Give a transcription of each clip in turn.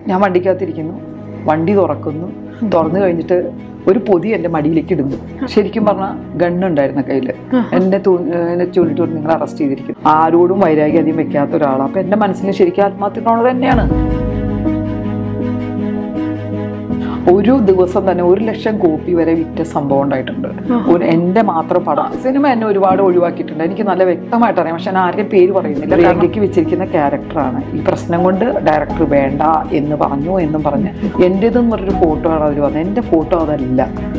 ഞാൻ വണ്ടിക്കകത്തിരിക്കുന്നു വണ്ടി തുറക്കുന്നു തുറന്നു കഴിഞ്ഞിട്ട് ഒരു പൊതി എൻ്റെ മടിയിലേക്ക് ഇടുന്നു ശരിക്കും പറഞ്ഞാൽ ഗണ്ണുണ്ടായിരുന്ന കയ്യിൽ എന്നെ തൂ എന്നെ ചൂണ്ടിട്ട് പറഞ്ഞു, നിങ്ങൾ അറസ്റ്റ് ചെയ്തിരിക്കുന്നു ആരോടും വൈരാഗ്യം അധികം വെക്കാത്ത ഒരാളാണ് അപ്പം എൻ്റെ മനസ്സിൽ ശരിക്കും ആത്മഹത്യക്കുള്ളത് തന്നെയാണ് ഒരു ദിവസം തന്നെ ഒരു ലക്ഷം കോപ്പി വരെ വിറ്റ സംഭവം ഉണ്ടായിട്ടുണ്ട് ഒരു എൻ്റെ മാത്രം പടം സിനിമ എന്നെ ഒരുപാട് ഒഴിവാക്കിയിട്ടുണ്ട് എനിക്ക് നല്ല വ്യക്തമായിട്ട് അറിയാം പക്ഷെ ഞാൻ ആരുടെയും പേര് പറയുന്നില്ല രേഖയ്ക്ക് വെച്ചിരിക്കുന്ന ക്യാരക്ടറാണ് ഈ പ്രശ്നം കൊണ്ട് ഡയറക്ടർ വേണ്ട എന്ന് പറഞ്ഞു എന്നും പറഞ്ഞ് എൻ്റെതെന്ന് പറഞ്ഞൊരു ഫോട്ടോ ആണ് അവർ വന്നത് എൻ്റെ ഫോട്ടോ അതല്ല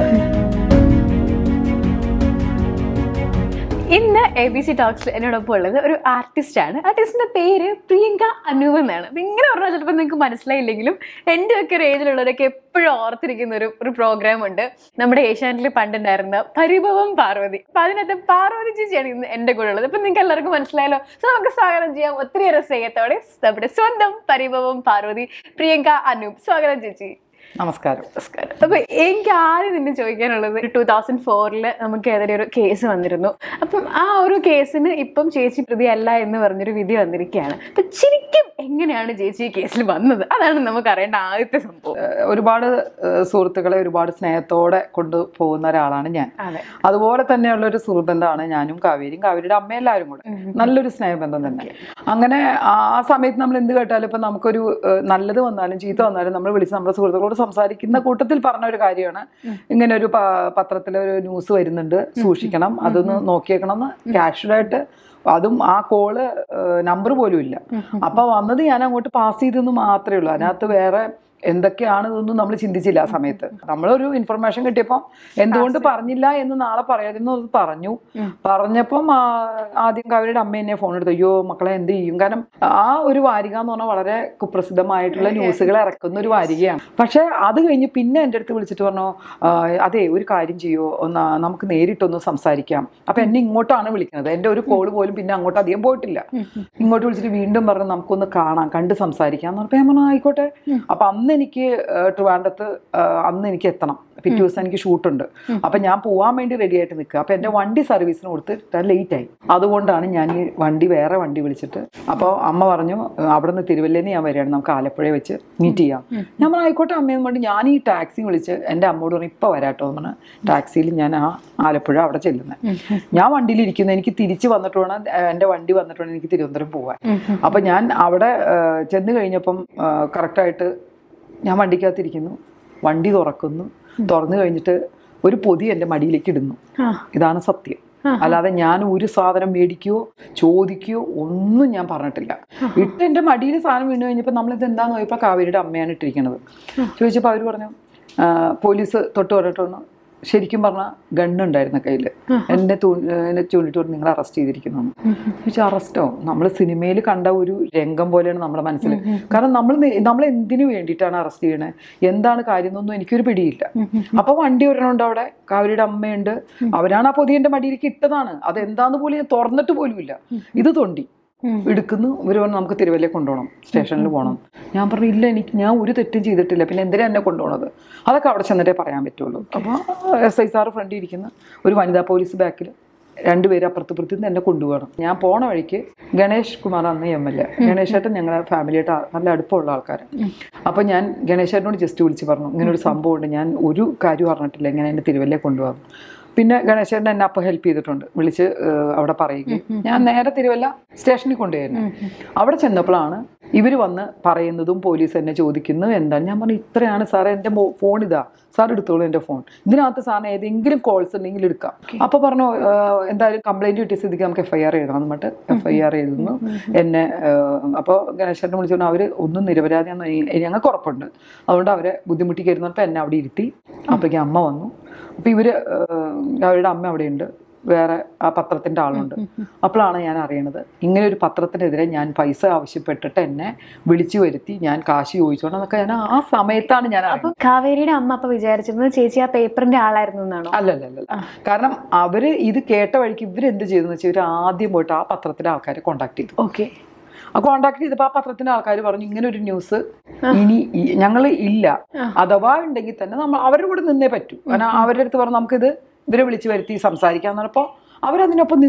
ഇന്ന് എ ബി സി ടോക്സിൽ എന്നോടൊപ്പം ഉള്ളത് ഒരു ആർട്ടിസ്റ്റ് ആണ് ആർട്ടിസ്റ്റിന്റെ പേര് പ്രിയങ്ക അനൂപ് എന്നാണ് അപ്പൊ ഇങ്ങനെ പറഞ്ഞാൽ ചിലപ്പോൾ നിങ്ങൾക്ക് മനസ്സിലായില്ലെങ്കിലും എൻ്റെ ഒക്കെ ഒരു ഏജിലുള്ളവരൊക്കെ എപ്പോഴും ഓർത്തിരിക്കുന്ന ഒരു ഒരു പ്രോഗ്രാം ഉണ്ട് നമ്മുടെ ഏഷ്യാനെറ്റിൽ പണ്ടുണ്ടായിരുന്ന പരിഭവം പാർവതി അപ്പൊ അതിനകത്ത് പാർവതി ചേച്ചിയാണ് ഇന്ന് എൻ്റെ കൂടെ ഉള്ളത് അപ്പൊ നിങ്ങൾക്ക് എല്ലാവർക്കും മനസ്സിലായല്ലോ സോ നമുക്ക് സ്വാഗതം ചെയ്യാം ഒത്തിരിയേറെ സ്നേഹത്തോടെ നമ്മുടെ സ്വന്തം പരിഭവം പാർവതി പ്രിയങ്ക അനൂപ് സ്വാഗതം ചേച്ചി നമസ്കാരം നമസ്കാരം അപ്പൊ എനിക്ക് ആദ്യം നിന്നെ ചോദിക്കാനുള്ളത് ടൂ തൗസൻഡ് ഫോറില് നമുക്ക് ഏതൊരു ഒരു കേസ് വന്നിരുന്നു അപ്പം ആ ഒരു കേസിന് ഇപ്പം ചേച്ചി പ്രതി അല്ല എന്ന് പറഞ്ഞൊരു വിധി വന്നിരിക്കുകയാണ് അപ്പൊ ശരിക്കും എങ്ങനെയാണ് ചേച്ചി ഈ കേസിൽ വന്നത് അതാണ് നമുക്ക് അറിയേണ്ട ആദ്യത്തെ സംഭവം ഏഹ് ഒരുപാട് ഏഹ് സുഹൃത്തുക്കളെ ഒരുപാട് സ്നേഹത്തോടെ കൊണ്ടുപോകുന്ന ഒരാളാണ് ഞാൻ അതെ അതുപോലെ തന്നെയുള്ള ഒരു സുഹൃബന്ധമാണ് ഞാനും കാവേരിയും കാവേരിയുടെ അമ്മ എല്ലാവരും കൂടെ നല്ലൊരു സ്നേഹബന്ധം തന്നെ അങ്ങനെ ആ ആ സമയത്ത് നമ്മൾ എന്ത് കേട്ടാലും ഇപ്പം നമുക്കൊരു ഏഹ്, നല്ലത് വന്നാലും ചീത്ത വന്നാലും നമ്മൾ വിളിച്ച് നമ്മുടെ സുഹൃത്തുക്കളോട് സംസാരിക്കുന്ന കൂട്ടത്തിൽ പറഞ്ഞ ഒരു കാര്യമാണ് ഇങ്ങനെ ഒരു പ- പത്രത്തിലെ ഒരു ന്യൂസ് വരുന്നുണ്ട് സൂക്ഷിക്കണം അതൊന്ന് നോക്കിയേക്കണം എന്ന് കാഷ്വലായിട്ട് അതും ആ കോള് നമ്പർ പോലും ഇല്ല അപ്പൊ വന്നത് ഞാൻ അങ്ങോട്ട് പാസ് ചെയ്തെന്ന് മാത്രമേ ഉള്ളൂ അതിനകത്ത് വേറെ എന്തൊക്കെയാണ് ഇതൊന്നും നമ്മൾ ചിന്തിച്ചില്ല ആ സമയത്ത് നമ്മളൊരു ഇൻഫർമേഷൻ കിട്ടിയപ്പോൾ എന്തുകൊണ്ട് പറഞ്ഞില്ല എന്ന് നാളെ പറയാതെന്ന് അത് പറഞ്ഞു പറഞ്ഞപ്പം ആ, ആദ്യം കവരുടെ അമ്മ എന്നെ ഫോൺ എടുത്തു അയ്യോ മക്കളെ എന്ത് ചെയ്യും കാരണം ആ ഒരു വാരിക എന്ന് പറഞ്ഞാൽ വളരെ കുപ്രസിദ്ധമായിട്ടുള്ള ന്യൂസുകൾ ഇറക്കുന്ന ഒരു വാരികയാണ് പക്ഷെ അത് കഴിഞ്ഞ് പിന്നെ എൻ്റെ അടുത്ത് വിളിച്ചിട്ട് പറഞ്ഞു "ആ, അതെ ഒരു കാര്യം ചെയ്യോ ഒന്ന് നമുക്ക് നേരിട്ടൊന്ന് സംസാരിക്കാം അപ്പൊ എന്നെ ഇങ്ങോട്ടാണ് വിളിക്കുന്നത് എൻ്റെ ഒരു കോൾ പോലും പിന്നെ അങ്ങോട്ട് അധികം പോയിട്ടില്ല ഇങ്ങോട്ട് വിളിച്ചിട്ട് വീണ്ടും പറഞ്ഞു നമുക്കൊന്ന് കാണാം കണ്ട് സംസാരിക്കാം എന്ന് പറഞ്ഞപ്പോൾ ഞാൻ പറഞ്ഞു ആയിക്കോട്ടെ അപ്പൊ അന്ന് എനിക്ക് ആ, ട്രിവാൻഡ്രത്ത് ആ, അന്ന് എനിക്ക് എത്തണം പിറ്റേ ദിവസം എനിക്ക് ഷൂട്ടുണ്ട് അപ്പൊ ഞാൻ പോവാൻ വേണ്ടി റെഡി ആയിട്ട് നിൽക്കുക അപ്പൊ എന്റെ വണ്ടി സർവീസിന് കൊടുത്ത് ലേറ്റ് ആയി അതുകൊണ്ടാണ് ഞാൻ ഈ വണ്ടി വേറെ വണ്ടി വിളിച്ചിട്ട് അപ്പോൾ അമ്മ പറഞ്ഞു അവിടെ നിന്ന് തിരുവല്ലേന്ന് ഞാൻ വരികയാണ് നമുക്ക് ആലപ്പുഴ വെച്ച് മീറ്റ് ചെയ്യാം ഞാൻ പറഞ്ഞു ആയിക്കോട്ടെ അമ്മയെന്ന് പറഞ്ഞു ഞാൻ ഈ ടാക്സി വിളിച്ച് എൻ്റെ അമ്മയോട് പറഞ്ഞു ഇപ്പൊ വരാട്ടോ എന്ന് പറഞ്ഞു ടാക്സിയിൽ ഞാൻ ആ ആലപ്പുഴ അവിടെ ചെല്ലുന്നത് ഞാൻ വണ്ടിയിൽ ഇരിക്കുന്നു എനിക്ക് തിരിച്ച് വന്നിട്ട് വേണം ആ, എൻ്റെ വണ്ടി വന്നിട്ട് വേണം എനിക്ക് തിരുവനന്തപുരം പോകാൻ അപ്പൊ ഞാൻ അവിടെ ആ, ചെന്ന് കഴിഞ്ഞപ്പം കറക്റ്റായിട്ട് ഞാൻ വണ്ടിക്കകത്തിരിക്കുന്നു വണ്ടി തുറക്കുന്നു തുറന്നു കഴിഞ്ഞിട്ട് ഒരു പൊതി എൻ്റെ മടിയിലേക്ക് ഇടുന്നു ആ. ഇതാണ് സത്യം അല്ലാതെ ഞാൻ ഒരു സാധനം മേടിക്കുകയോ ചോദിക്കുകയോ ഒന്നും ഞാൻ പറഞ്ഞിട്ടില്ല ഇട്ട് എൻ്റെ മടിയിൽ സാധനം വീണ് കഴിഞ്ഞപ്പോൾ നമ്മളിത് എന്താന്ന് നോക്കിയപ്പോൾ കാവേരിയുടെ അമ്മയാണ് ഇട്ടിരിക്കുന്നത് ചോദിച്ചപ്പോൾ അവർ പറഞ്ഞു "ആ, പോലീസ് തൊട്ട് പറഞ്ഞിട്ട് പറഞ്ഞു ശരിക്കും പറഞ്ഞാൽ ഗണ്ണുണ്ടായിരുന്ന കയ്യിൽ എന്നെ തൂ എന്നെ ചൂണ്ടിട്ട് പറഞ്ഞു നിങ്ങൾ അറസ്റ്റ് ചെയ്തിരിക്കുന്നു ചോദിച്ചാൽ അറസ്റ്റോ നമ്മൾ സിനിമയിൽ കണ്ട ഒരു രംഗം പോലെയാണ് നമ്മുടെ മനസ്സിൽ കാരണം നമ്മൾ നമ്മൾ എന്തിനു വേണ്ടിയിട്ടാണ് അറസ്റ്റ് ചെയ്യണേ എന്താണ് കാര്യം എന്നൊന്നും എനിക്കൊരു പിടിയില്ല അപ്പൊ വണ്ടി ഒരെണ്ണമുണ്ട് അവിടെ കാവരിയുടെ അമ്മയുണ്ട് അവരാണ് ആ പൊതിയന്റെ മടിയിലേക്ക് ഇട്ടതാണ് അത് എന്താന്ന് പോലും ഞാൻ തുറന്നിട്ട് പോലും ഇല്ല ഇത് തൊണ്ടി എടുക്കുന്നു ഇവർ പറഞ്ഞു നമുക്ക് തിരുവല്ല കൊണ്ടുപോകണം സ്റ്റേഷനിൽ പോകണം ഞാൻ പറഞ്ഞു ഇല്ല എനിക്ക് ഞാൻ ഒരു തെറ്റും ചെയ്തിട്ടില്ല പിന്നെ എന്തിനാ എന്നെ കൊണ്ടുപോകണത് അതൊക്കെ അവിടെ ചെന്നിട്ടേ പറയാൻ പറ്റുള്ളൂ അപ്പോൾ എസ് ഐ സാറ് ഫ്രണ്ടിൽ ഇരിക്കുന്ന ഒരു വനിതാ പോലീസ് ബാക്കിൽ രണ്ടുപേരും അപ്പുറത്ത് ഇപ്പുറത്ത് നിന്ന് എന്നെ കൊണ്ടുപോകണം ഞാൻ പോണ വഴിക്ക് ഗണേഷ് കുമാർ അന്ന് എം എൽ എ ഗണേഷ് ഏട്ടൻ ഞങ്ങളെ ഫാമിലിയായിട്ട് ആ- നല്ല അടുപ്പമുള്ള ആൾക്കാരാണ് അപ്പോൾ ഞാൻ ഗണേഷ് ഏട്ടനോട് ജസ്റ്റ് വിളിച്ച് പറഞ്ഞു ഇങ്ങനെ ഒരു സംഭവമുണ്ട് ഞാൻ ഒരു കാര്യം പറഞ്ഞിട്ടില്ല ഇങ്ങനെ എന്നെ തിരുവല്ലേ കൊണ്ടുപോകാം പിന്നെ ഗണേശേട്ടൻ എന്നെ അപ്പോൾ ഹെൽപ്പ് ചെയ്തിട്ടുണ്ട് വിളിച്ച് ഏഹ്, അവിടെ പറയുകയും ഞാൻ നേരെ തിരുവല്ല സ്റ്റേഷനിൽ കൊണ്ടുപോയിരുന്നു അവിടെ ചെന്നപ്പോഴാണ് ഇവർ വന്ന് പറയുന്നതും പോലീസ് എന്നെ ചോദിക്കുന്നു എന്താണ് ഞാൻ പറഞ്ഞു ഇത്രയാണ് സാറേ എൻ്റെ ഫോൺ ഇതാ സാർ എടുത്തോളൂ എൻ്റെ ഫോൺ ഇതിനകത്ത് സാറിന് ഏതെങ്കിലും കോൾസ് ഉണ്ടെങ്കിൽ എടുക്കാം അപ്പോൾ പറഞ്ഞു ഏഹ്, എന്തായാലും കംപ്ലൈൻറ്റ് കിട്ടിയ സ്ഥിതിക്ക് നമുക്ക് എഫ് ഐ ആർ എഴുതാം എന്നിട്ട് എഫ് ഐ ആർ എഴുതുന്നു എന്നെ അപ്പോൾ ഗണേശേട്ടൻ വിളിച്ചു അവർ ഒന്നും നിരപരാധിയാന്ന് എ- ഞങ്ങൾക്ക് ഉറപ്പുണ്ട് അതുകൊണ്ട് അവരെ ബുദ്ധിമുട്ടിക്കരുന്നപ്പോൾ എന്നെ അവിടെ ഇരുത്തി അപ്പോഴേക്കും അമ്മ വന്നു അപ്പോൾ ഇവർ അവരുടെ അമ്മ അവിടെയുണ്ട് വേറെ ആ പത്രത്തിൻ്റെ ആളുണ്ട് അപ്പോഴാണ് ഞാൻ അറിയണത് ഇങ്ങനെ ഒരു പത്രത്തിനെതിരെ ഞാൻ പൈസ ആവശ്യപ്പെട്ടിട്ട് എന്നെ വിളിച്ചു വരുത്തി ഞാൻ കാശ് ചോദിച്ചോണ്ടെന്നൊക്കെ ഞാൻ ആ സമയത്താണ് ഞാൻ അറിയുന്നത് അപ്പൊ കാവേരിയുടെ അമ്മ അപ്പൊ വിചാരിച്ചിരുന്നത് ചേച്ചി ആ പേപ്പറിന്റെ ആളായിരുന്നു എന്നാണോ അല്ലല്ലല്ല കാരണം അവര് ഇത് കേട്ട വഴിക്ക് ഇവരെന്ത് ചെയ്തെന്ന് വെച്ചാൽ ഇവർ ആദ്യം പോയിട്ട് ആ പത്രത്തിലെ ആൾക്കാരെ കോണ്ടാക്ട് ചെയ്തു ഓക്കെ ആ കോണ്ടാക്ട് ചെയ്തപ്പോൾ ആ പത്രത്തിന്റെ ആൾക്കാർ പറഞ്ഞു ഇങ്ങനെ ഒരു ന്യൂസ് ഇനി ഞങ്ങൾ ഇല്ല അഥവാ ഉണ്ടെങ്കിൽ തന്നെ നമ്മൾ അവരുടെ കൂടെ നിന്നേ പറ്റൂ കാരണം അവരുടെ അടുത്ത് പറഞ്ഞു നമുക്കിത് ഇവരെ വിളിച്ചു വരുത്തി സംസാരിക്കാന്ന് പറഞ്ഞപ്പോൾ അവരതിനൊപ്പം നിന്നു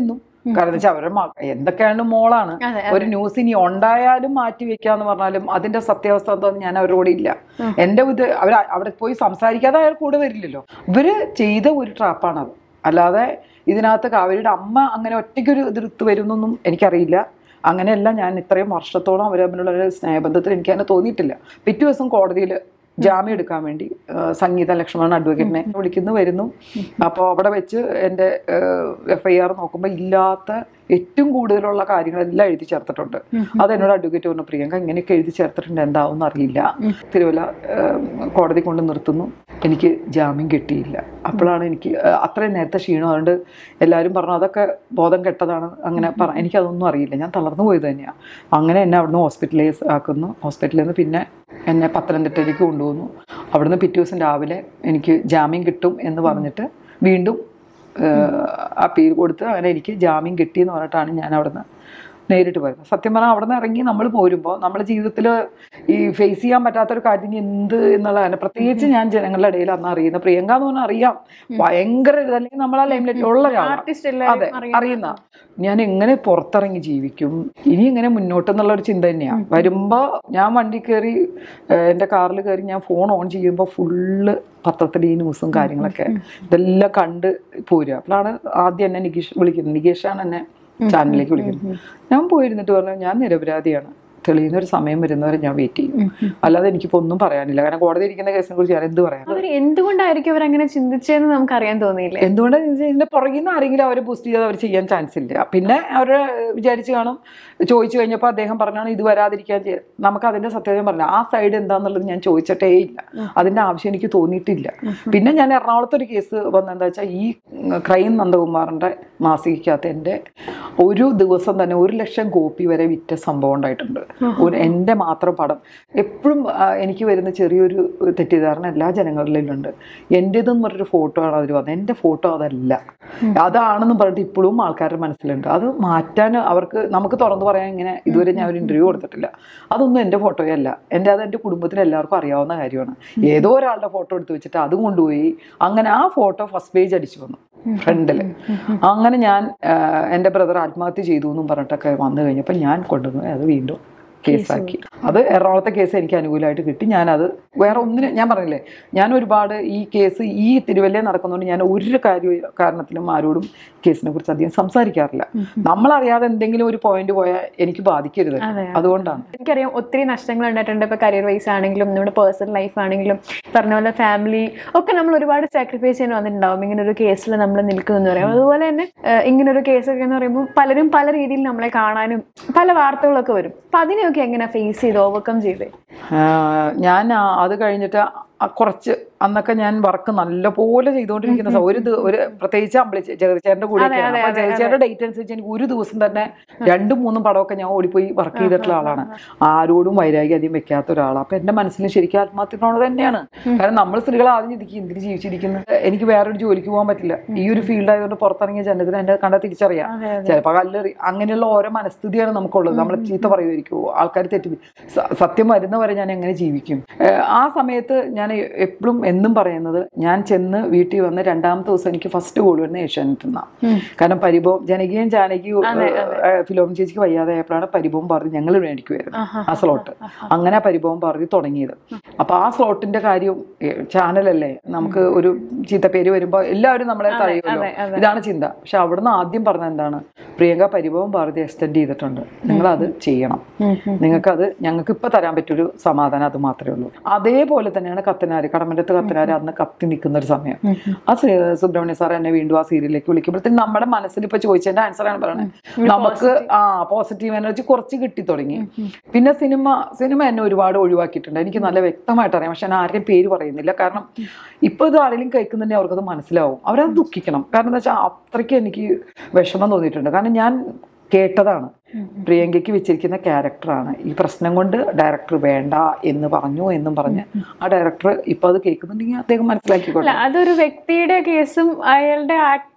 കാരണം വെച്ചാൽ അവരുടെ മ- എന്തൊക്കെയാണ് മോളാണ് അതെ ഒരു ന്യൂസ് ഇനി ഉണ്ടായാലും മാറ്റി വെക്കാന്ന് പറഞ്ഞാലും അതിന്റെ സത്യാവസ്ഥ എന്താന്ന് ഞാൻ അവരോട് ഇല്ല എന്റെ ഇത് അവർ അവിടെ പോയി സംസാരിക്കാതെ അയാൾ കൂടെ വരില്ലല്ലോ ഇവര് ചെയ്ത ഒരു ട്രാപ്പാണത് അല്ലാതെ ഇതിനകത്ത് കാവേരിയുടെ അമ്മ അങ്ങനെ ഒറ്റയ്ക്കൊരു എതിർത്ത് വരുന്നൊന്നും എനിക്കറിയില്ല അങ്ങനെയല്ല ഞാൻ ഇത്രയും വർഷത്തോളം അവർ തമ്മിലുള്ള ഒരു സ്നേഹബന്ധത്തിൽ എനിക്ക് അങ്ങനെ തോന്നിയിട്ടില്ല പിറ്റേ ദിവസം കോടതിയിൽ ജാമ്യം എടുക്കാൻ വേണ്ടി ആ, സംഗീത ലക്ഷ്മണൻ അഡ്വക്കേറ്റിനെ വിളിക്കുന്നു വരുന്നു അപ്പോൾ അവിടെ വെച്ച് എൻ്റെ എഫ് ഐ ആർ നോക്കുമ്പോൾ ഇല്ലാത്ത ഏറ്റവും കൂടുതലുള്ള കാര്യങ്ങളെല്ലാം എഴുതി ചേർത്തിട്ടുണ്ട് അത് എന്നോട് അഡ്വക്കേറ്റ് പറഞ്ഞു പ്രിയങ്ക ഇങ്ങനെയൊക്കെ എഴുതി ചേർത്തിട്ടുണ്ട് എന്താവും അറിയില്ല തിരുവല്ല ആ, കോടതി കൊണ്ട് നിർത്തുന്നു എനിക്ക് ജാമ്യം കിട്ടിയില്ല അപ്പോഴാണ് എനിക്ക് ആ, അത്രയും നേരത്തെ ക്ഷീണം അതുകൊണ്ട് എല്ലാവരും പറഞ്ഞു അതൊക്കെ ബോധം കെട്ടതാണ് അങ്ങനെ പറ എനിക്കതൊന്നും അറിയില്ല ഞാൻ തളർന്നു പോയത് തന്നെയാണ് അങ്ങനെ എന്നെ അവിടുന്ന് ഹോസ്പിറ്റലൈസ് ആക്കുന്നു ഹോസ്പിറ്റലിൽ നിന്ന് പിന്നെ എന്നെ പത്തനംതിട്ടയിലേക്ക് കൊണ്ടുപോകുന്നു അവിടുന്ന് പിറ്റേ ദിവസം രാവിലെ എനിക്ക് ജാമ്യം കിട്ടും എന്ന് പറഞ്ഞിട്ട് വീണ്ടും അപ്പീൽ കൊടുത്ത് അങ്ങനെ എനിക്ക് ജാമ്യം കിട്ടിയെന്ന് പറഞ്ഞിട്ടാണ് ഞാൻ അവിടുന്ന് നേരിട്ട് വരുന്നത് സത്യം പറഞ്ഞാൽ അവിടെ നിന്ന് ഇറങ്ങി നമ്മൾ പോരുമ്പോൾ നമ്മുടെ ജീവിതത്തിൽ ഈ ഫേസ് ചെയ്യാൻ പറ്റാത്തൊരു കാര്യം ഇനി എന്ത് എന്നുള്ളതാണ് പ്രത്യേകിച്ച് ഞാൻ ജനങ്ങളുടെ ഇടയിൽ അന്ന് അറിയുന്നത് പ്രിയങ്ക എന്ന് പറഞ്ഞാൽ അറിയാം ഭയങ്കര ഇത് അല്ലെങ്കിൽ നമ്മൾ ആ ലൈമിലേക്ക് ഉള്ള ഒരാളാണ് ആർട്ടിസ്റ്റ് അതെ എല്ലാവരും അറിയുന്ന ഞാൻ എങ്ങനെ പുറത്തിറങ്ങി ജീവിക്കും ഇനി എങ്ങനെ മുന്നോട്ട് എന്നുള്ള ഒരു ചിന്ത തന്നെയാണ് വരുമ്പോ ഞാൻ വണ്ടി കയറി എൻ്റെ കാറിൽ കയറി ഞാൻ ഫോൺ ഓൺ ചെയ്യുമ്പോൾ ഫുള്ള് പത്രത്തിൽ ഈ ന്യൂസും കാര്യങ്ങളൊക്കെ ഇതെല്ലാം കണ്ട് പോരുക അപ്പോഴാണ് ആദ്യം എന്നെ നികേഷ് വിളിക്കുന്നത് നികേഷാണ് എന്നെ ചാനലിലേക്ക് വിളിക്കുന്നത് ഞാൻ പോയിരുന്നിട്ട് പറഞ്ഞു ഞാൻ നിരപരാധിയാണ് തെളിയുന്ന ഒരു സമയം വരുന്നവരെ ഞാൻ വെയിറ്റ് ചെയ്യും അല്ലാതെ എനിക്കിപ്പോൾ ഒന്നും പറയാനില്ല കാരണം കോടതി ഇരിക്കുന്ന കേസിനെ കുറിച്ച് ഞാൻ എന്ത് പറയാൻ അവർ എന്തുകൊണ്ടായിരിക്കും അവർ അങ്ങനെ ചിന്തിച്ചതെന്ന് നമുക്ക് അറിയാൻ തോന്നിയില്ലേ എന്തുകൊണ്ടാന്ന് വെച്ചാൽ ഇതിന്റെ പുറകിൽ നിന്ന് ആരെങ്കിലും അവരെ ബൂസ്റ്റ് ചെയ്ത് അവർ ചെയ്യാൻ ചാൻസ് ഇല്ല പിന്നെ അവർ വിചാരിച്ചു കാണും ചോദിച്ചു കഴിഞ്ഞപ്പോൾ അദ്ദേഹം പറഞ്ഞാണ് ഇത് വരാതിരിക്കാൻ ചെയ്യ നമുക്ക് അതിന്റെ സത്യത പറഞ്ഞു ആ സൈഡ് എന്താന്നുള്ളത് ഞാൻ ചോദിച്ചിട്ടേ ഇല്ല അതിന്റെ ആവശ്യം എനിക്ക് തോന്നിയിട്ടില്ല പിന്നെ ഞാൻ എറണാകുളത്ത് ഒരു കേസ് വന്നെന്താ വെച്ചാൽ ഈ ക്രൈം നന്ദകുമാറിന്റെ മാസികക്കകത്ത് എൻ്റെ ഒരു ദിവസം തന്നെ ഒരു ലക്ഷം കോപ്പി വരെ വിറ്റ സംഭവം ഉണ്ടായിട്ടുണ്ട് ഒരു എൻ്റെ മാത്രം പടം എപ്പോഴും എനിക്ക് വരുന്ന ചെറിയൊരു തെറ്റിദ്ധാരണ എല്ലാ ജനങ്ങളിലും ഉണ്ട് എൻ്റേതെന്ന് പറഞ്ഞൊരു ഫോട്ടോ ആണ് അതിൽ വന്നത് എൻ്റെ ഫോട്ടോ അതല്ല അതാണെന്ന് പറഞ്ഞിട്ട് ഇപ്പോഴും ആൾക്കാരുടെ മനസ്സിലുണ്ട് അത് മാറ്റാൻ അവർക്ക് നമുക്ക് തുറന്നു പറയാൻ ഇങ്ങനെ ഇതുവരെ ഞാൻ ഒരു ഇന്റർവ്യൂ കൊടുത്തിട്ടില്ല അതൊന്നും എൻ്റെ ഫോട്ടോയല്ല എൻ്റെ അത് എൻ്റെ കുടുംബത്തിൽ എല്ലാവർക്കും അറിയാവുന്ന കാര്യമാണ് ഏതോ ഒരാളുടെ ഫോട്ടോ എടുത്ത് വെച്ചിട്ട് അതും കൊണ്ടുപോയി അങ്ങനെ ആ ഫോട്ടോ ഫസ്റ്റ് പേജ് അടിച്ചു വന്നു ഫ്രണ്ടിൽ അങ്ങനെ ഞാൻ ആ, എൻ്റെ ബ്രദർ ആത്മഹത്യ ചെയ്തു എന്നും പറഞ്ഞിട്ടൊക്കെ വന്നു കഴിഞ്ഞപ്പോൾ ഞാൻ കൊണ്ടുവന്നു അത് വീണ്ടും കേസാക്കി അത് എറണാകുളത്തെ കേസ് എനിക്ക് അനുകൂലമായിട്ട് കിട്ടി ഞാനത് വേറെ ഒന്നിനും ഞാൻ പറഞ്ഞില്ലേ ഞാൻ ഒരുപാട് ഈ കേസ് ഈ തിരുവല്ലയിൽ നടക്കുന്നതുകൊണ്ട് ഞാൻ ഒരു കാര്യ കാരണത്തിലും ആരോടും കേസിനെ കുറിച്ച് അധികം സംസാരിക്കാറില്ല നമ്മളറിയാതെ എന്തെങ്കിലും ഒരു പോയിന്റ് പോയാൽ എനിക്ക് ബാധിക്കരുത് അതെ. അതുകൊണ്ടാണ് എനിക്കറിയാം ഒത്തിരി നഷ്ടങ്ങൾ ഉണ്ടായിട്ടുണ്ട് ഇപ്പോൾ കരിയർ വൈസ് ആണെങ്കിലും നമ്മുടെ പേഴ്സണൽ ലൈഫ് ആണെങ്കിലും പറഞ്ഞ പോലെ ഫാമിലി ഒക്കെ നമ്മൾ ഒരുപാട് സാക്രിഫൈസ് ചെയ്യാൻ വന്നിട്ടുണ്ടാവും ഇങ്ങനെ ഒരു കേസിൽ നമ്മൾ നിൽക്കുമെന്ന് പറയും അതുപോലെ തന്നെ ഏഹ്, ഇങ്ങനെ ഒരു കേസൊക്കെ എന്ന് പറയുമ്പോൾ പലരും പല രീതിയിൽ നമ്മളെ കാണാനും പല വാർത്തകളൊക്കെ വരും അപ്പൊ അതിനെയൊക്കെ എങ്ങനെ ഫേസ് ചെയ്ത് ഓവർകം ചെയ്തേ ആഹ് ഞാൻ ആ അത് കഴിഞ്ഞിട്ട് ആ കുറച്ച് അന്നൊക്കെ ഞാൻ വർക്ക് നല്ലപോലെ ചെയ്തുകൊണ്ടിരിക്കുന്ന സ- ഒരു ദി- ഒരു പ്രത്യേകിച്ച് അമ്പളി ജഗതിച്ചേട്ടൻ്റെ കൂടെ അപ്പൊ ജഗതിച്ചേട്ടൻ്റെ ഡേറ്റ് അനുസരിച്ച് എനിക്ക് ഒരു ദിവസം തന്നെ രണ്ടും മൂന്നും പടമൊക്കെ ഞാൻ ഓടിപ്പോയി വർക്ക് ചെയ്തിട്ടുള്ള ആളാണ് ആരോടും വൈരാഗ്യം അധികം വെക്കാത്ത ഒരാളാണ് അപ്പൊ എന്റെ മനസ്സിൽ ശരിക്കും ആത്മഹത്യപ്രവണത തന്നെയാണ് കാരണം നമ്മൾ സ്ത്രീകൾ ആദ്യം ചിന്തിക്കും എന്തിന് ജീവിച്ചിരിക്കുന്നത് എനിക്ക് വേറൊരു ജോലിക്ക് പോകാൻ പറ്റില്ല ഈ ഒരു ഫീൽഡ് ആയതുകൊണ്ട് പുറത്തിറങ്ങിയ ജനത്തിന് എന്നെ കണ്ടാൽ തിരിച്ചറിയാം അതെ, ചിലപ്പോൾ കല്ലെറി അങ്ങനെയുള്ള ഓരോ മനസ്ഥിതിയാണ് നമുക്കുള്ളത് നമ്മൾ ചീത്ത പറയുമായിരിക്കും ആൾക്കാർ തെറ്റി സ- സത്യം വരുന്നവരെ ഞാൻ എങ്ങനെ ജീവിക്കും ഏഹ് ആ സമയത്ത് ഞാൻ എപ്പോഴും എന്നും പറയുന്നത് ഞാൻ ചെന്ന് വീട്ടിൽ വന്ന് രണ്ടാമത്തെ ദിവസം എനിക്ക് ഫസ്റ്റ് കോൾ വരുന്ന ഏഷ്യാനെറ്റ് നിന്നാണ് കാരണം പരിഭവം ജനകീയം ജാനകി ഫിലോം ചേച്ചിക്ക് വയ്യാതെ ആയപ്പോഴാണ് പരിഭവം പറഞ്ഞ് ഞങ്ങൾ മേടിക്കുമായിരുന്നു ആ സ്ലോട്ട് അങ്ങനെ ആ പരിഭവം പറഞ്ഞ് തുടങ്ങിയത് അപ്പൊ ആ സ്ലോട്ടിന്റെ കാര്യം ചാനലല്ലേ നമുക്ക് ഒരു ചീത്തപ്പേര് വരുമ്പോൾ എല്ലാവരും നമ്മളെ തഴയുമല്ലോ ഇതാണ് ചിന്ത പക്ഷെ അവിടുന്ന് ആദ്യം പറഞ്ഞ എന്താണ് പ്രിയങ്ക പരിഭവം ഭാരതി എക്സ്റ്റെൻഡ് ചെയ്തിട്ടുണ്ട് നിങ്ങൾ അത് ചെയ്യണം നിങ്ങൾക്കത് ഞങ്ങൾക്ക് ഇപ്പൊ തരാൻ പറ്റൊരു സമാധാനം അത് മാത്രമേ ഉള്ളൂ അതേപോലെ തന്നെയാണ് കത്തനാര് കടമറ്റത്ത് കത്തനാര് അന്ന് കത്തി നിൽക്കുന്ന ഒരു സമയം ആ ശ്രീ- സുബ്രഹ്മണ്യ സാർ എന്നെ വീണ്ടും ആ സീരിയലിലേക്ക് വിളിക്കുമ്പോഴത്തേക്കും നമ്മുടെ മനസ്സിൽ ഇപ്പൊ ചോദിച്ചതിന്റെ ആൻസർ ആണ് പറയുന്നത് നമുക്ക് ആ പോസിറ്റീവ് എനർജി കുറച്ച് കിട്ടി തുടങ്ങി പിന്നെ സിനിമ സിനിമ എന്നെ ഒരുപാട് ഒഴിവാക്കിയിട്ടുണ്ട് എനിക്ക് നല്ല വ്യക്തമായിട്ട് അറിയാം പക്ഷെ ഞാൻ ആരുടെയും പേര് പറയുന്നില്ല കാരണം ഇപ്പൊ ഇത് ആരെങ്കിലും കേൾക്കുന്നുണ്ടെങ്കിൽ അവർക്കത് മനസ്സിലാവും അവരത് ദുഃഖിക്കണം കാരണം എന്താ വെച്ചാൽ അത്രയ്ക്ക് എനിക്ക് വിഷമം തോന്നിയിട്ടുണ്ട് കാരണം ഞാൻ കേട്ടതാണ് പ്രിയങ്കയ്ക്ക് വെച്ചിരിക്കുന്ന ക്യാരക്ടറാണ് ഈ പ്രശ്നം കൊണ്ട് ഡയറക്ടർ വേണ്ട എന്ന് പറഞ്ഞു എന്നും പറഞ്ഞ് ആ ഡയറക്ടർ ഇപ്പൊ അത് കേൾക്കുന്നുണ്ടെങ്കിൽ അദ്ദേഹം മനസ്സിലാക്കിക്കോട്ടെ അല്ല അതൊരു വ്യക്തിയുടെ കേസും അയാളുടെ ആക്ടർ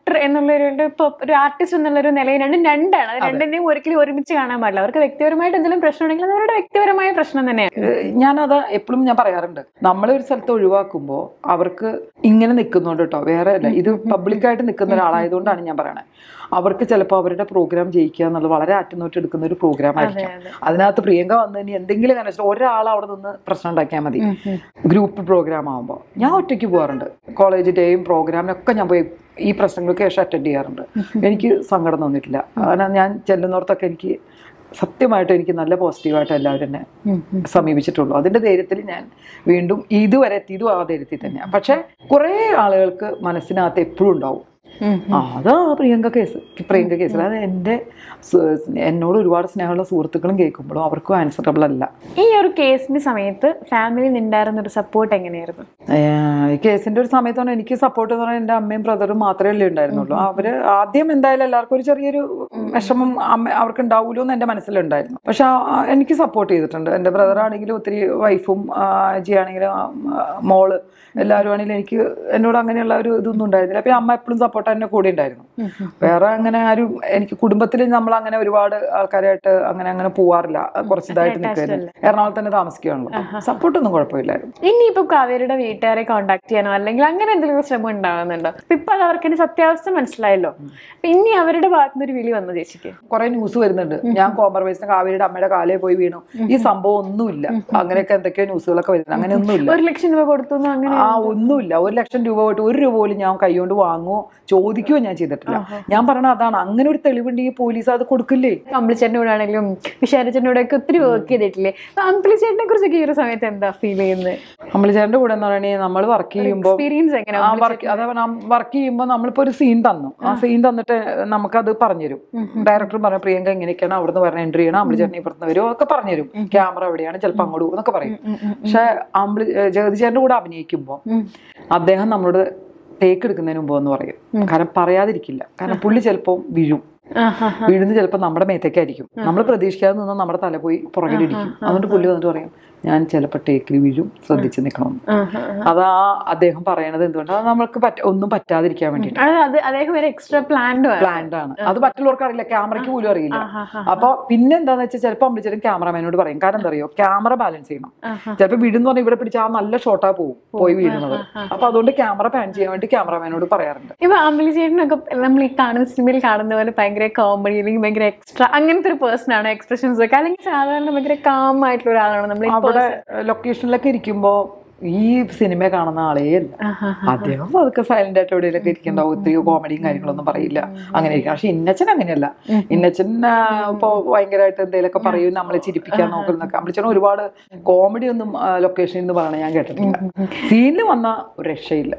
ആക്ടർ എന്നുള്ളൊരു ഇപ്പൊ ഒരു ആർട്ടിസ്റ്റ് എന്നുള്ളൊരു നിലയിൽ രണ്ടും രണ്ടാണ് അത് രണ്ടിനെയും ഒരിക്കലും ഒരുമിച്ച് കാണാൻ പാടില്ല അവർക്ക് വ്യക്തിപരമായിട്ട് എന്തെങ്കിലും പ്രശ്നം ഉണ്ടെങ്കിൽ അത് അവരുടെ വ്യക്തിപരമായ പ്രശ്നം തന്നെയാണ് ഏഹ് ഞാനത് എപ്പോഴും ഞാൻ പറയാറുണ്ട് നമ്മളെ ഒരു സ്ഥലത്ത് ഒഴിവാക്കുമ്പോൾ അവർക്ക് ഇങ്ങനെ നിൽക്കുന്നുണ്ട് കേട്ടോ വേറെ അല്ല ഇത് പബ്ലിക്കായിട്ട് നിൽക്കുന്ന ഒരാളായതുകൊണ്ടാണ് ഞാൻ പറയണത് അവർക്ക് ചിലപ്പോൾ അവരുടെ പ്രോഗ്രാം ജയിക്കുക എന്നുള്ളത് വളരെ അറ്റുനോട്ട് എടുക്കുന്ന ഒരു പ്രോഗ്രാം ആയിരിക്കും അതെ. അതിനകത്ത് പ്രിയങ്ക വന്ന് ഇനി എന്തെങ്കിലും കാരണം വെച്ചാൽ ഒരാൾ അവിടെ നിന്ന് പ്രശ്നം ഉണ്ടാക്കിയാൽ മതി ഗ്രൂപ്പ് പ്രോഗ്രാം ആകുമ്പോൾ ഞാൻ ഒറ്റയ്ക്ക് പോകാറുണ്ട് കോളേജ് ഡേയും പ്രോഗ്രാമിനൊക്കെ ഞാൻ പോയി ഈ പ്രശ്നങ്ങൾക്ക് ശേഷം അറ്റൻഡ് ചെയ്യാറുണ്ട് എനിക്ക് സങ്കടം തോന്നിയിട്ടില്ല കാരണം ഞാൻ ചെല്ലുന്നിടത്തൊക്കെ എനിക്ക് സത്യമായിട്ട് എനിക്ക് നല്ല പോസിറ്റീവായിട്ട് എല്ലാവരും എന്നെ സമീപിച്ചിട്ടുള്ളൂ അതിന്റെ ധൈര്യത്തിൽ ഞാൻ വീണ്ടും ഇതുവരെ എത്തിയതും ആ ധൈര്യത്തിൽ തന്നെയാണ് പക്ഷെ കുറേ ആളുകൾക്ക് മനസ്സിനകത്ത് എപ്പോഴും ഉണ്ടാവും ആ, അതാ പ്രിയങ്ക കേസ് പ്രിയങ്ക കേസിൽ അത് എൻ്റെ സു- എന്നോട് ഒരുപാട് സ്നേഹമുള്ള സുഹൃത്തുക്കളും കേൾക്കുമ്പോഴും അവർക്കും ആൻസറബിൾ അല്ല ഈ ഒരു കേസിന്റെ സമയത്ത് ഫാമിലിയിൽ ഉണ്ടായിരുന്ന ഒരു സപ്പോർട്ട് എങ്ങനെയായിരുന്നു ഏഹ് ഈ കേസിന്റെ ഒരു സമയത്താണ് എനിക്ക് സപ്പോർട്ട് എന്ന് പറഞ്ഞാൽ എൻ്റെ അമ്മയും ബ്രദറും മാത്രമേ അല്ലേ ഉണ്ടായിരുന്നുള്ളൂ അവര് ആദ്യം എന്തായാലും എല്ലാവർക്കും ഒരു ചെറിയൊരു വിഷമം അമ്മ അവർക്ക് ഉണ്ടാവുമല്ലോ എന്ന് എൻ്റെ മനസ്സിലുണ്ടായിരുന്നു പക്ഷെ ആ- ആ എനിക്ക് സപ്പോർട്ട് ചെയ്തിട്ടുണ്ട് എൻ്റെ ബ്രദർ ആണെങ്കിലും ഒത്തിരി വൈഫും ജി ആണെങ്കിലും ആ, ആ, മോള് എല്ലാവരും ആണെങ്കിലും എനിക്ക് എന്നോട് അങ്ങനെയുള്ള ഒരു ഇതൊന്നും ഉണ്ടായിരുന്നില്ല അപ്പൊ അമ്മ എപ്പോഴും സപ്പോർട്ട് എന്നെ കൂടെ ഉണ്ടായിരുന്നു വേറെ അങ്ങനെ ആരും എനിക്ക് കുടുംബത്തിൽ നമ്മൾ അങ്ങനെ ഒരുപാട് ആൾക്കാരായിട്ട് അങ്ങനെ അങ്ങനെ പോവാറില്ല കുറച്ച് ഇതായിട്ട് നിൽക്കുന്നത് എറണാകുളത്ത് തന്നെ താമസിക്കുകയാണല്ലോ സപ്പോർട്ടൊന്നും കുഴപ്പമില്ലായിരുന്നു ഇനിയിപ്പോ കാവേരിയുടെ വീട്ടുകാരെ കോണ്ടാക്ട് ചെയ്യാനോ അല്ലെങ്കിൽ അങ്ങനെ എന്തെങ്കിലും ശ്രമം ഉണ്ടാകുന്നുണ്ടോ അപ്പൊ ഇപ്പൊ അത് അവർക്ക് അതിന്റെ സത്യാവസ്ഥ മനസ്സിലായല്ലോ അപ്പൊ ഇനി അവരുടെ ഭാഗത്തുനിന്ന് ഒരു വിളി വന്നു ചേച്ചിക്ക് കുറെ ന്യൂസ് വരുന്നുണ്ട് ഞാൻ കോംപ്രമൈസിന് കാവേരിയുടെ അമ്മയുടെ കാലേ പോയി വീണു ഈ സംഭവം ഒന്നുമില്ല അങ്ങനെയൊക്കെ എന്തൊക്കെയോ ന്യൂസുകളൊക്കെ വരുന്നുണ്ട് അങ്ങനെ ഒന്നുമില്ല ഒരു ലക്ഷം രൂപ കൊടുത്തു എന്ന് അങ്ങനെ ആ ഒന്നുമില്ല ഒരു ലക്ഷം രൂപ പോയിട്ട് ഒരു രൂപ പോലും ഞാൻ കൈകൊണ്ട് വാങ്ങുവോ ചോദിക്കുകയോ ഞാൻ ചെയ്തിട്ടില്ല ഞാൻ പറയണ അതാണ് അങ്ങനെ ഒരു തെളിവുണ്ടെങ്കിൽ പോലീസ് അത് കൊടുക്കില്ലേ അമ്പിളിച്ചേട്ടൻ്റെ കൂടെ ആണെങ്കിലും വിശാരച്ചേട്ടൻ്റെ കൂടെ ഒക്കെ ഒത്തിരി വർക്ക് ചെയ്തിട്ടില്ലേ അപ്പൊ അമ്പിളിച്ചേട്ടനെ കുറിച്ചൊക്കെ ഈ ഒരു സമയത്ത് എന്താ ഫീൽ ചെയ്യുന്നത് അമ്പളിച്ചേട്ടൻ്റെ കൂടെ എന്ന് പറയണേ നമ്മൾ വർക്ക് ചെയ്യുമ്പോൾ എക്സ്പീരിയൻസ് എങ്ങനെ ആ വർക്ക് അതേപോലെ വർക്ക് ചെയ്യുമ്പോൾ നമ്മളിപ്പോ ഒരു സീൻ തന്നു ആ സീൻ തന്നിട്ട് നമുക്കത് പറഞ്ഞുതരും ഡയറക്ടർ പറഞ്ഞു പ്രിയങ്ക ഇങ്ങനെയൊക്കെയാണ് അവിടുന്ന് പറഞ്ഞ എൻട്രി ചെയ്യണം അമ്പിളിച്ചേട്ടൻ ഇപ്പുറത്ത് വരും ഒക്കെ പറഞ്ഞുതരും ക്യാമറ എവിടെയാണ് ചിലപ്പോൾ അങ്ങോട്ട് പോകും എന്നൊക്കെ പറയും പക്ഷെ അമ്പിളി ജഗതിചേട്ടൻ്റെ കൂടെ അഭിനയിക്കുമ്പോൾ അദ്ദേഹം നമ്മളോട് ടേക്ക് എടുക്കുന്നതിന് മുമ്പ് എന്ന് പറയും കാരണം പറയാതിരിക്കില്ല കാരണം പുള്ളി ചിലപ്പോൾ വീഴും വീഴുന്നത് ചിലപ്പോൾ നമ്മുടെ മേത്തേക്കായിരിക്കും നമ്മൾ പ്രതീക്ഷിക്കാതെ നിന്ന് നമ്മുടെ തല പോയി പുറകിലിരിക്കും അതുകൊണ്ട് പുള്ളി വന്നിട്ട് പറയും ഞാൻ ചിലപ്പോൾ ടേക്കിൽ വീഴും ശ്രദ്ധിച്ച് നിൽക്കണം അതാ അദ്ദേഹം പറയണത് എന്തുകൊണ്ട് അത് നമ്മൾക്ക് പറ്റ ഒന്നും പറ്റാതിരിക്കാൻ വേണ്ടിയിട്ട് അത് അത് അദ്ദേഹം ഒരു എക്സ്ട്രാ പ്ലാൻഡ് പ്ലാൻഡ് ആണ് അത് മറ്റുള്ളവർക്ക് അറിയില്ല ക്യാമറയ്ക്ക് പോലും അറിയില്ല അപ്പൊ പിന്നെ എന്താന്ന് വെച്ചാൽ ചിലപ്പോൾ അമ്പിളിച്ചേരും ക്യാമറമാനോട് പറയും കാരണം എന്താ അറിയോ ക്യാമറ ബാലൻസ് ചെയ്യണം ചിലപ്പോൾ വീടുന്ന് പറഞ്ഞാൽ ഇവിടെ പിടിച്ചാൽ ആ നല്ല ഷോട്ടാ പോകും പോയി വീഴുന്നത് അപ്പൊ അതുകൊണ്ട് ക്യാമറ പാൻ ചെയ്യാൻ വേണ്ടി ക്യാമറമാനോട് പറയാറുണ്ട് ഇപ്പൊ അമ്പിളിച്ചേട്ടനൊക്കെ നമ്മൾ ഈ കാണുന്ന സിനിമയിൽ കാണുന്ന പോലെ ഭയങ്കര കോമഡി അല്ലെങ്കിൽ ഭയങ്കര എക്സ്ട്രാ അങ്ങനത്തെ ഒരു പേഴ്സൺ ആണോ എക്സ്പ്രഷൻസ് ഒക്കെ അല്ലെങ്കിൽ സാധാരണ ഭയങ്കര കാം ആയിട്ടുള്ള ഒരാളാണോ നമ്മൾ ഈ അവിടെ ലൊക്കേഷനിലൊക്കെ ഇരിക്കുമ്പോ ഈ സിനിമ കാണുന്ന ആളേ അല്ല അദ്ദേഹം അതൊക്കെ സൈലന്റ് ആയിട്ട് എവിടെയൊക്കെ ഇരിക്കണ്ടാവും ഒത്തിരി കോമഡിയും കാര്യങ്ങളൊന്നും പറയില്ല അങ്ങനെ ഇരിക്കും പക്ഷെ ഇന്നച്ചൻ അങ്ങനെയല്ല ഇന്നച്ചൻ ആ, ഇപ്പൊ ഭയങ്കരമായിട്ട് എന്തെങ്കിലുമൊക്കെ പറയും നമ്മളെ ചിരിപ്പിക്കാൻ നോക്കുന്നൊക്കെ അമ്മച്ചൻ ഒരുപാട് കോമഡി ഒന്നും ലൊക്കേഷനിൽ നിന്ന് പറയണ ഞാൻ കേട്ടിട്ടില്ല സീനിൽ വന്ന ഒരു രക്ഷയില്ല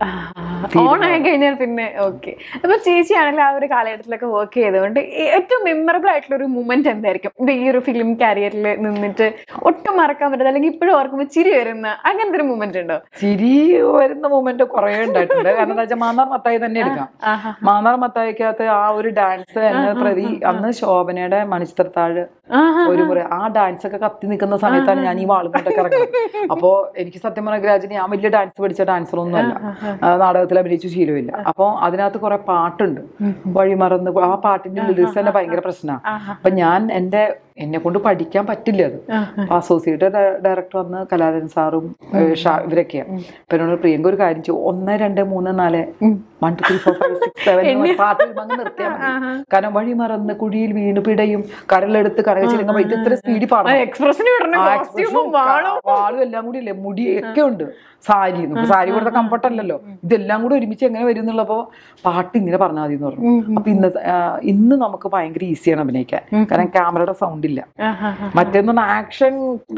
ഓൺ ആയി കഴിഞ്ഞാൽ പിന്നെ ഓക്കെ അപ്പൊ ചേച്ചി ആണെങ്കിൽ ആ ഒരു കാലഘട്ടത്തിലൊക്കെ വർക്ക് ചെയ്തുകൊണ്ട് ഏറ്റവും മെമ്മറബിൾ ആയിട്ടുള്ള ഒരു മൂമെന്റ് എന്തായിരിക്കും ഇപ്പൊ ഈ ഒരു ഫിലിം കാരിയറിൽ നിന്നിട്ട് ഒട്ടും മറക്കാൻ പറ്റാത്ത അല്ലെങ്കിൽ ഇപ്പോഴും ഓർക്കുമ്പോൾ ചിരി വരുന്ന അങ്ങനത്തെ ഒരു മൂമെന്റ് ഉണ്ടോ ചിരി വരുന്ന മൂമെന്റ് കുറെ ഉണ്ടായിട്ടുണ്ട് കാരണം എന്താ വെച്ചാൽ മാന്നാർ മത്തായി തന്നെ എടുക്കാം ആഹാ. മാന്നാർ മത്തായിക്കകത്ത് ആ ഒരു ഡാൻസ് എന്നെ പ്രതി അന്ന് ശോഭനയുടെ മണിച്ചിത്രത്താഴ് ആഹാ. ഒരു മുறை ആ ഡാൻസ് ഒക്കെ കത്തി നിൽക്കുന്ന സമയത്താണ് ഞാൻ ഈ വാളും കൊണ്ടൊക്കെ ഇറങ്ങുന്നത് അപ്പോ എനിക്ക് സത്യം പറഞ്ഞ ഗ്രാജുവലി ഞാൻ വലിയ ഡാൻസ് പഠിച്ച ഡാൻസർ ഒന്നും അല്ല ആ, നാടകത്തിൽ അഭിനയിച്ച ശീലമില്ല അപ്പൊ അതിനകത്ത് കുറെ പാട്ടുണ്ട് വഴിമറന്ന് ആ പാട്ടിന്റെ ലിറിക്സ് തന്നെ ഭയങ്കര പ്രശ്നമാണ് അപ്പൊ ഞാൻ എന്റെ എന്നെ കൊണ്ട് പഠിക്കാൻ പറ്റില്ല അത് അപ്പൊ അസോസിയേറ്റ് ഡയറക്ടർ വന്ന് കലാധരൻ സാറും ഏഹ്, ഷാ ഇവരൊക്കെയാണ് അപ്പൊ എന്നോട് പ്രിയങ്ക ഒരു കാര്യം ചെയ്യും ഒന്ന് രണ്ട് മൂന്ന് നാല് one two three four five six seven പാട്ട് അങ്ങ് നിർത്തിയാൽ മതി കാരണം വഴി മറന്ന് കുഴിയിൽ വീണ് പിടയും കരലെടുത്ത് കരകച്ചിരുങ്ങുമ്പോ ഇത് ഇത്ര സ്പീഡിൽ പാടണം എക്സ്പ്രഷന് വിടണം ആ കോസ്റ്റ്യൂമും expression, വാളും വാളും എല്ലാം കൂടി ഇല്ലേ മുടി ഒക്കെ ഉണ്ട് സാരി നമുക്ക് സാരി കൊടുത്ത കംഫർട്ട് അല്ലല്ലോ ഇതെല്ലാം കൂടെ ഒരുമിച്ച് എങ്ങനെ വരും എന്നുള്ളപ്പോ പാട്ട് ഇങ്ങനെ പറഞ്ഞാൽ മതി എന്ന് പറഞ്ഞു അപ്പൊ ഇന്നത്തെ ആ, ഇന്ന് നമുക്ക് ഭയങ്കര ഈസിയാണ് അഭിനയിക്കാൻ കാരണം ക്യാമറയുടെ സൗണ്ട് ഇല്ല ആഹാ. മറ്റേന്ന് പറഞ്ഞാൽ ആക്ഷൻ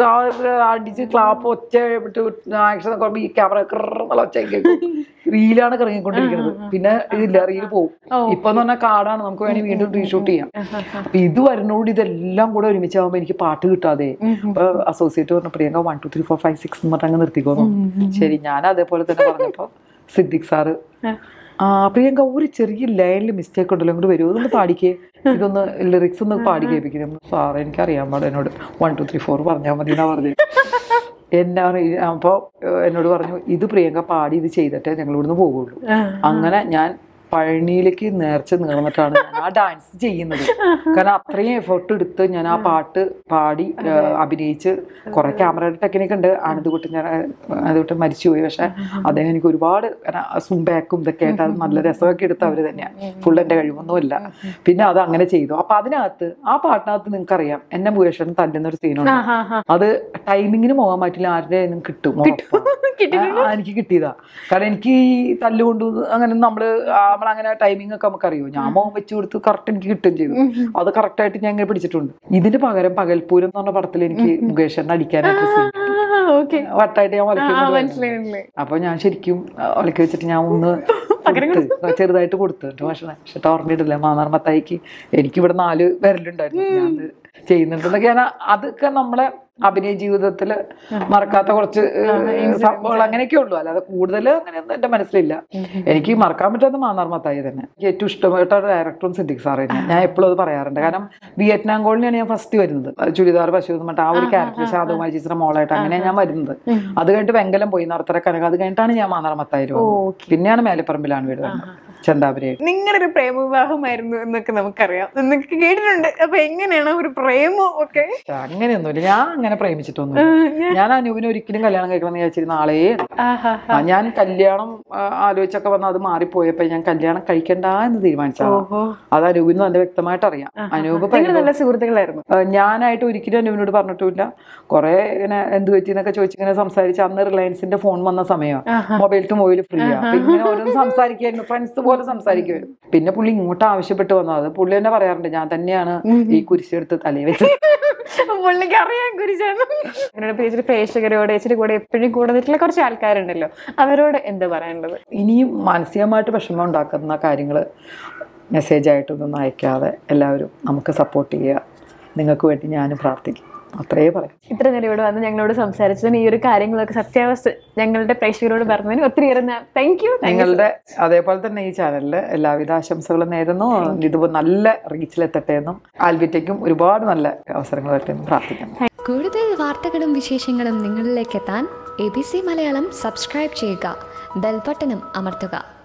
അടിച്ച് ക്ലാപ്പ് ഒച്ച ആക്ഷൻ ഒക്കെ ഈ ക്യാമറ എന്നുള്ള ഒച്ച കേൾക്കും റീലാണ് കറങ്ങിക്കൊണ്ടിരിക്കുന്നത് പിന്നെ ഇതില്ല റീല് പോകും ഇപ്പൊ എന്ന് പറഞ്ഞാൽ കാടാണ് നമുക്ക് വേണമെങ്കിൽ വീണ്ടും റീഷൂട്ട് ചെയ്യാം അപ്പൊ ഇത് വരുന്നോട് ഇതെല്ലാം കൂടെ ഒരുമിച്ചാകുമ്പോ എനിക്ക് പാട്ട് കിട്ടാതെ അപ്പൊ അസോസിയേറ്റ് പറഞ്ഞു Priyanka one two three four five six എന്ന് പറഞ്ഞ് അങ്ങ് നിർത്തിക്കോന്നു ശരി ഞാൻ അതേപോലെ തന്നെ പറഞ്ഞപ്പോ സിദ്ദിഖ് സാറ് ആ പ്രിയങ്ക ഒരു ചെറിയ ലൈനിൽ മിസ്റ്റേക്ക് ഉണ്ടല്ലോ ഇങ്ങോട്ട് വരുമോ ഇതൊന്ന് പാടിക്കേ ഇതൊന്ന് ലിറിക്സ് ഒന്ന് പാടി കേൾപ്പിക്കുന്നു സാർ എനിക്കറിയാൻ പാടില്ല എന്നോട് വൺ ടു ത്രീ ഫോർ പറഞ്ഞാൽ മതി എന്നാ പറഞ്ഞു എന്നാ അപ്പോൾ എന്നോട് പറഞ്ഞു ഇത് പ്രിയങ്ക പാടി ഇത് ചെയ്തിട്ടേ ഞങ്ങൾ ഇവിടുന്ന് പോകുള്ളൂ അങ്ങനെ ഞാൻ പഴനിയിലേക്ക് നേർച്ച നേർന്നിട്ടാണ് ഞാൻ ആ ഡാൻസ് ചെയ്യുന്നത് കാരണം അത്രയും എഫേർട്ട് എടുത്ത് ഞാൻ ആ പാട്ട് പാടി ആ, അഭിനയിച്ച് കുറെ ക്യാമറയുടെ ടെക്നിക്ക് ഉണ്ട് ആനന്ദകുട്ടി ഞാൻ ആനന്ദകുട്ടി മരിച്ചുപോയി പക്ഷെ അദ്ദേഹം എനിക്ക് ഒരുപാട് സുംബാക്കും ഇതൊക്കെ ആയിട്ട് അത് നല്ല രസമൊക്കെ എടുത്ത് അവര് തന്നെയാണ് ഫുൾ എന്റെ കഴിവൊന്നുമില്ല പിന്നെ അത് അങ്ങനെ ചെയ്തു അപ്പൊ അതിനകത്ത് ആ പാട്ടിനകത്ത് നിങ്ങൾക്കറിയാം എന്നെ മുകേഷൻ തല്ലുന്ന ഒരു സീനുണ്ട് ആഹാ, ആഹാ. അത് ടൈമിങ്ങിന് പോകാൻ പറ്റില്ല ആരുടെ കയ്യിലും കിട്ടും ഉറപ്പാണ്. ആ, എനിക്ക് കിട്ടിയതാ കാരണം എനിക്ക് ഈ തല്ലുകൊണ്ട് അങ്ങനെ നമ്മള് നമ്മളങ്ങനെ ടൈമിംഗ് ഒക്കെ നമുക്കറിയോ ഞാൻ മോഹം വെച്ച് കൊടുത്ത് കറക്റ്റ് എനിക്ക് കിട്ടുകയും ചെയ്തു അത് കറക്റ്റ് ആയിട്ട് ഞാൻ ഇങ്ങനെ പിടിച്ചിട്ടുണ്ട് ഇതിന് പകരം പകൽപൂരം എന്ന് പറഞ്ഞ പടത്തിൽ എനിക്ക് മുകേഷനെ അടിക്കാനായിട്ട് scene. ആ, ഓക്കെ വട്ടായിട്ട് ഞാൻ ആ വലക്കുന്നത് മനസ്സിലായി മനസ്സിലായി അപ്പൊ ഞാൻ ശരിക്കും ഒലക്കി വെച്ചിട്ട് ഞാൻ ഒന്ന് കൊടുത്ത് ചെറുതായിട്ട് കൊടുത്തു എന്നിട്ട് പക്ഷേ പക്ഷെ ഓർമ്മയിട്ടില്ല മാന്നാർ മത്തായിക്ക് എനിക്ക് ഇവിടെ നാല് വിരലുണ്ടായിരുന്നു ഞാൻ അത് ചെയ്യുന്നുണ്ടെന്നൊക്കെ ഞാൻ അതൊക്കെ നമ്മളെ അഭിനയ ജീവിതത്തിൽ മറക്കാത്ത കുറച്ച് ഏഹ്, സംഭവങ്ങൾ അങ്ങനെയൊക്കെ ഉള്ളൂ അല്ലാതെ കൂടുതൽ അങ്ങനെയൊന്നും എന്റെ മനസ്സിലില്ല എനിക്ക് മറക്കാൻ പറ്റാത്ത മാന്നാർ മത്തായി തന്നെ എനിക്ക് ഏറ്റവും ഇഷ്ടപ്പെട്ട ഡയറക്ടറും സിദ്ദിഖ് സാറ് തന്നെയാണ് ഞാൻ എപ്പോഴും അത് പറയാറുണ്ട് കാരണം വിയറ്റ്നാം കോളിലാണ് ഞാൻ ഫസ്റ്റ് വരുന്നത് ചുരിദാർ പശു എന്ന് പറഞ്ഞിട്ട് ആ ഒരു ക്യാരക്ടർ ശാന്തകുമാരി ചേച്ചിയുടെ മോളായിട്ട് അങ്ങനെയാണ് ഞാൻ വരുന്നത് അത് കഴിഞ്ഞിട്ട് വെങ്കലം പോയി നർത്തര കനക അത് കഴിഞ്ഞിട്ടാണ് ഞാൻ മാന്നാർ മത്തായി വരുന്നത് പിന്നെയാണ് മേലെപ്പറമ്പിലാണ് വീട് വരുന്നത് ചെന്താപുരയായിട്ട് നിങ്ങളുടെ ഒരു പ്രേമവിവാഹമായിരുന്നു എന്നൊക്കെ നമുക്കറിയാം നിങ്ങൾക്ക് കേട്ടിട്ടുണ്ട് അപ്പൊ എങ്ങനെയാണ് ഒരു പ്രേമം ഒക്കെ പക്ഷെ അങ്ങനെയൊന്നുമില്ല ഞാൻ അങ്ങനെ പ്രേമിച്ചിട്ടൊന്നും ഞാൻ അനൂപിനെ ഒരിക്കലും കല്യാണം കഴിക്കണം എന്ന് വിചാരിച്ചിരുന്ന ആളേ അല്ല. ആഹാ. ആ, ഞാൻ കല്യാണം ആ, ആലോചിച്ചൊക്കെ വന്ന് അത് മാറിപ്പോയപ്പോ ഞാൻ കല്യാണം കഴിക്കണ്ട എന്ന് തീരുമാനിച്ചതാണ് ഓഹോ അത് അനൂപിന് നല്ല വ്യക്തമായിട്ട് അറിയാം അനൂപ് നിങ്ങൾ നല്ല സുഹൃത്തുക്കളായിരുന്നു ആ, ഞാനായിട്ട് ഒരിക്കലും അനൂപിനോട് പറഞ്ഞിട്ടില്ല കുറെ ഇങ്ങനെ എന്ത് പറ്റി എന്നൊക്കെ ചോദിച്ച് ഇങ്ങനെ സംസാരിച്ച് അന്ന് റിലയൻസിന്റെ ഫോൺ വന്ന സമയമാണ് മൊബൈൽ ടു മൊബൈൽ ഫ്രീ ആ അപ്പൊ ഇങ്ങനെ ഓരോന്ന് സംസാരിക്കായിരുന്നു ഫ്രണ്ട്സ് പോലെ സംസാരിക്കുമായിരുന്നു പിന്നെ പുള്ളി ഇങ്ങോട്ട് ആവശ്യപ്പെട്ട് വന്നത് അത് പുള്ളി തന്നെ പറയാറുണ്ട് ഞാൻ തന്നെയാണ് ഈ കുരിശെടുത്ത് തലയിൽ വെച്ചത് പുള്ളിക്ക് അറിയാൻ കുറിച്ചാണ് നിങ്ങളുടെ പേജിൽ പ്രേക്ഷകരോട് ചേച്ചിയുടെ കൂടെ എപ്പോഴും കൂടെ നിന്നിട്ടുള്ള കുറച്ച് ആൾക്കാരുണ്ടല്ലോ അവരോട് എന്താ പറയാനുള്ളത് ഇനിയും മാനസികമായിട്ട് വിഷമം ഉണ്ടാക്കുന്ന കാര്യങ്ങൾ മെസ്സേജായിട്ടൊന്നും അയക്കാതെ എല്ലാവരും നമുക്ക് സപ്പോർട്ട് ചെയ്യുക നിങ്ങൾക്ക് വേണ്ടി ഞാനും പ്രാർത്ഥിക്കും അത്രേ പറയാം ഇത്ര നേരം ഇവിടെ വന്ന് ഞങ്ങളോട് സംസാരിച്ചതിന് ഈ ഒരു കാര്യങ്ങളൊക്കെ സത്യാവസ്ഥ ഞങ്ങളുടെ പ്രേക്ഷകരോട് പറഞ്ഞതിന് ഒത്തിരി താങ്ക് യു നിങ്ങളുടെ അതേപോലെ തന്നെ ഈ ചാനലിൽ എല്ലാവിധ ആശംസകളും നേരുന്നു ഇത് നല്ല റീച്ചിലെത്തട്ടെ എന്നും ആൽബിറ്റയ്ക്കും ഒരുപാട് നല്ല അവസരങ്ങൾ വരട്ടെ എന്നും പ്രാർത്ഥിക്കുന്നു കൂടുതൽ വാർത്തകളും വിശേഷങ്ങളും നിങ്ങളിലേക്ക് എത്താൻ A B C Malayalam subscribe ചെയ്യുക ബെൽബട്ടനും അമർത്തുക